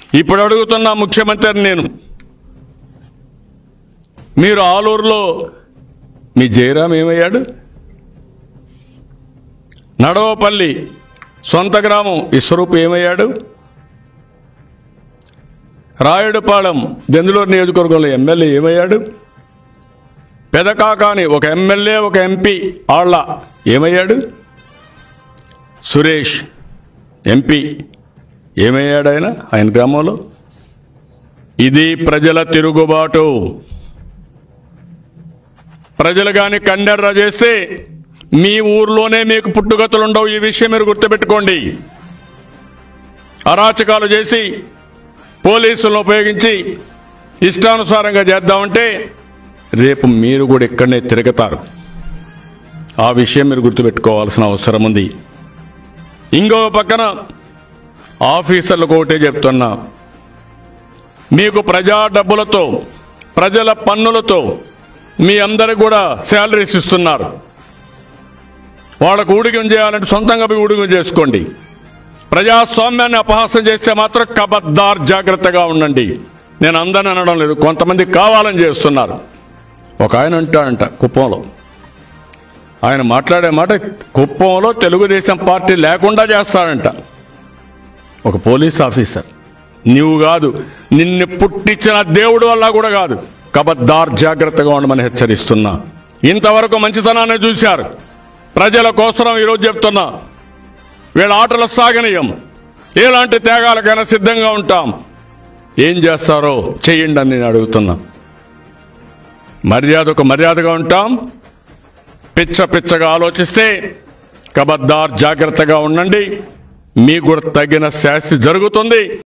ఇప్పుడు అడుగుతున్నా ముఖ్యమంత్రిని నేను మీరు ఆలూరులో మీ జయరాం ఏమయ్యాడు నడవపల్లి సొంత గ్రామం ఇస్వరూపు ఏమయ్యాడు రాయుడుపాలెం దెందులూరు నియోజకవర్గంలో ఎమ్మెల్యే ఏమయ్యాడు పెదకాకాని ఒక ఎమ్మెల్యే ఒక ఎంపీ ఆళ్ళ ఏమయ్యాడు సురేష్ ఎంపీ ఏమయ్యాడు ఆయన ఆయన గ్రామంలో ఇది ప్రజల తిరుగుబాటు ప్రజలు కానీ కన్నెర్ర చేస్తే మీ ఊర్లోనే మీకు పుట్టుగతులు ఉండవు ఈ విషయం మీరు గుర్తుపెట్టుకోండి అరాచకాలు చేసి పోలీసులను ఉపయోగించి ఇష్టానుసారంగా చేద్దామంటే రేపు మీరు కూడా ఇక్కడనే తిరుగుతారు ఆ విషయం మీరు గుర్తుపెట్టుకోవాల్సిన అవసరం ఉంది ఇంకో పక్కన ఆఫీసర్లకు ఒకటే చెప్తున్నా మీకు ప్రజా డబ్బులతో ప్రజల పన్నులతో మీ అందరికి కూడా శాలరీస్ ఇస్తున్నారు వాళ్ళకు ఊడిగం చేయాలంటే సొంతంగా పోయి ఊడిగం చేసుకోండి ప్రజాస్వామ్యాన్ని అపహాసం చేస్తే మాత్రం కబద్దార్ జాగ్రత్తగా ఉండండి నేను అందరిని అనడం లేదు కొంతమంది కావాలని చేస్తున్నారు ఒక ఆయన అంటాడంట కుప్పంలో ఆయన మాట్లాడే మాట కుప్పంలో తెలుగుదేశం పార్టీ లేకుండా చేస్తాడంట ఒక పోలీస్ ఆఫీసర్ నీవు కాదు నిన్ను పుట్టించిన దేవుడు వల్ల కూడా కాదు కబద్దార్ జాగ్రత్తగా ఉండమని హెచ్చరిస్తున్నా ఇంతవరకు మంచితనాన్ని చూశారు ప్రజల కోసం ఈరోజు చెప్తున్నా వీళ్ళ ఆటలు సాగనీయం ఎలాంటి త్యాగాలకైనా సిద్ధంగా ఉంటాం ఏం చేస్తారో చెయ్యండి అని నేను అడుగుతున్నా మర్యాదకు మర్యాదగా ఉంటాం పిచ్చ పిచ్చగా ఆలోచిస్తే కబద్దార్ జాగ్రత్తగా ఉండండి మీకు కూడా తగిన శాస్తి జరుగుతుంది